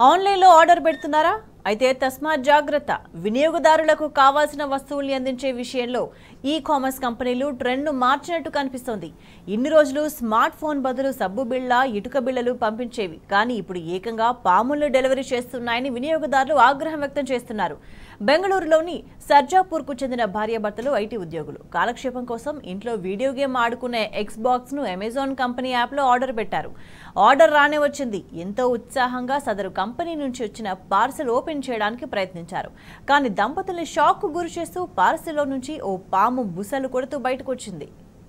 ఆన్లైన్లో ఆర్డర్ పెడుతున్నారా అయితే తస్మాత్ జాగ్రత్త వినియోగదారులకు కావాల్సిన వస్తువుల్ని అందించే విషయంలో ఈ కామర్స్ కంపెనీలు ట్రెండ్ను మార్చినట్టు కనిపిస్తోంది ఇన్ని రోజులు స్మార్ట్ ఫోన్ బదులు సబ్బు బిళ్ళ ఇటుక బిళ్ళలు పంపించేవి కానీ ఇప్పుడు ఏకంగా పాములను డెలివరీ చేస్తున్నాయని వినియోగదారులు ఆగ్రహం వ్యక్తం చేస్తున్నారు బెంగళూరులోని సర్జాపూర్కు చెందిన భార్యాభర్తలు ఐటీ ఉద్యోగులు కాలక్షేపం కోసం ఇంట్లో వీడియో గేమ్ ఆడుకునే ఎక్స్ బాక్స్ ను అమెజాన్ కంపెనీ యాప్లో ఆర్డర్ పెట్టారు ఆర్డర్ రానే వచ్చింది ఎంతో ఉత్సాహంగా సదరు కంపెనీ నుంచి వచ్చిన పార్సల్ ఓపెన్ చేయడానికి ప్రయత్నించారు కానీ దంపతుల్ని షాక్ కు గురి చేస్తూ పార్సల్లో నుంచి ఓ పాము బుసలు కొడుతూ బయటకు వచ్చింది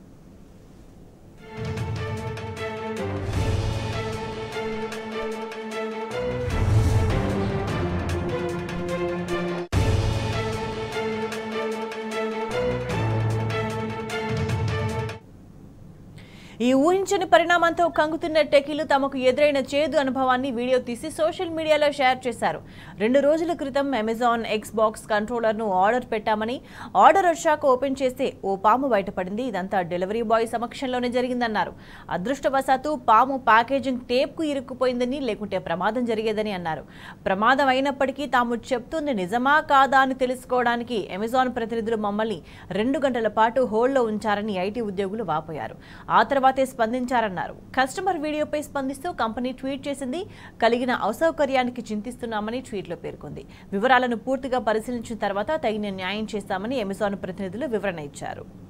ఈ ఊహించని పరిణామంతో కంగుతున్న టెకీలు తమకు ఎదురైన చేదు అనుభవాన్ని వీడియో తీసి సోషల్ మీడియాలో షేర్ చేశారు రెండు రోజుల క్రితం అమెజాన్ ఎక్స్ బాక్స్ కంట్రోలర్ను ఆర్డర్ పెట్టామని ఆర్డర్ వచ్చాక ఓపెన్ చేస్తే ఓ పాము బయటపడింది ఇదంతా డెలివరీ బాయ్ సమక్షంలోనే జరిగిందన్నారు అదృష్టవశాత్తు పాము ప్యాకేజింగ్ టేప్కు ఇరుక్కుపోయిందని లేకుంటే ప్రమాదం జరిగేదని అన్నారు ప్రమాదం అయినప్పటికీ తాము చెప్తుంది నిజమా కాదా అని తెలుసుకోవడానికి అమెజాన్ ప్రతినిధులు మమ్మల్ని రెండు గంటల పాటు హోల్డ్లో ఉంచారని ఐటీ ఉద్యోగులు వాపోయారు ఆ తర్వాతే స్పందించారన్నారు కస్టమర్ వీడియోపై స్పందిస్తూ కంపెనీ ట్వీట్ చేసింది కలిగిన అసౌకర్యానికి చింతిస్తున్నామని ట్వీట్లో పేర్కొంది వివరాలను పూర్తిగా పరిశీలించిన తర్వాత తగిన న్యాయం చేస్తామని అమెజాన్ ప్రతినిధులు వివరణ ఇచ్చారు